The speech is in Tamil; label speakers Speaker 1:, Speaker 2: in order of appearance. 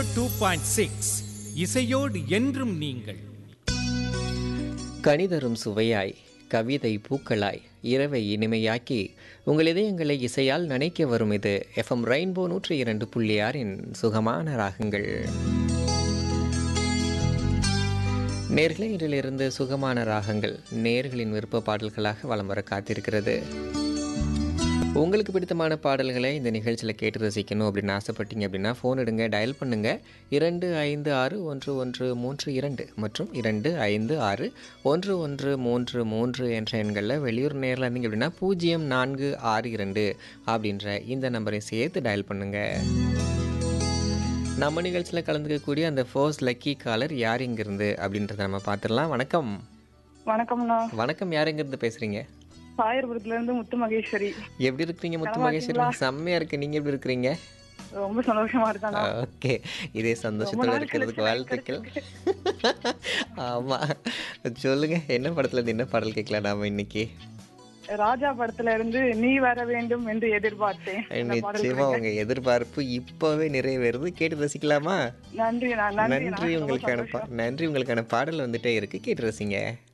Speaker 1: டூ பாயிண்ட் சிக்ஸ் இசையோடு என்றும் நீங்கள்
Speaker 2: கனிதரும் சுவையாய் கவிதை பூக்களாய் இரவை இனிமையாக்கி உங்கள் இதயங்களை இசையால் நனைக்க வரும் இது எஃப்எம் ரெயின்போ நூற்றி இரண்டு புள்ளி ஆறின் சுகமான ராகங்கள் நேர்களே இதிலிருந்து சுகமான ராகங்கள் நேர்களின் விருப்ப பாடல்களாக வலம் வர காத்திருக்கிறது உங்களுக்கு பிடித்தமான பாடல்களை இந்த நிகழ்ச்சியில் கேட்டு ரசிக்கணும் அப்படின்னு ஆசைப்பட்டீங்க அப்படின்னா ஃபோன் எடுங்க டயல் பண்ணுங்க இரண்டு ஐந்து ஆறு ஒன்று ஒன்று மூன்று இரண்டு மற்றும் இரண்டு ஐந்து ஆறு ஒன்று ஒன்று மூன்று மூன்று என்ற எண்களில் வெளியூர் நேரில் இருந்தீங்க அப்படின்னா பூஜ்ஜியம் நான்கு ஆறு இரண்டு அப்படின்ற இந்த நம்பரை சேர்த்து டயல் பண்ணுங்க நம்ம நிகழ்ச்சியில் கலந்துக்கக்கூடிய அந்த ஃபர்ஸ்ட் லக்கி காலர் யார் இங்கிருந்து அப்படின்றத நம்ம பார்த்துடலாம் வணக்கம்
Speaker 3: வணக்கம்ண்ணா
Speaker 2: வணக்கம் யார் எங்கிருந்து பேசுகிறீங்க
Speaker 3: சாயர்புரத்துல இருந்து முத்து மகேஸ்வரி
Speaker 2: எப்படி இருக்கிறீங்க முத்து மகேஸ்வரி செம்மையா இருக்கு நீங்க எப்படி இருக்கிறீங்க
Speaker 3: ரொம்ப சந்தோஷமா இருக்காண்ணா
Speaker 2: ஓகே இதே சந்தோஷத்தோட
Speaker 3: நாள்
Speaker 2: இருக்கிறதுக்கு
Speaker 3: கழிச்சு
Speaker 2: வாழ்த்துக்கள் ஆமா சொல்லுங்க என்ன படத்துல இருந்து என்ன பாடல் கேட்கலாம் நாம இன்னைக்கு
Speaker 3: ராஜா படத்துல இருந்து நீ வர வேண்டும் என்று எதிர்பார்த்தேன் இந்த பாடல்
Speaker 2: நிச்சயமா உங்க எதிர்பார்ப்பு இப்பவே நிறைவேறுது கேட்டு ரசிக்கலாமா
Speaker 3: நன்றிண்ணா நன்றி
Speaker 2: நன்றி உங்களுக்கான பா- நன்றி உங்களுக்கான பாடல் வந்துட்டே இருக்கு கேட்டு ரசிங்க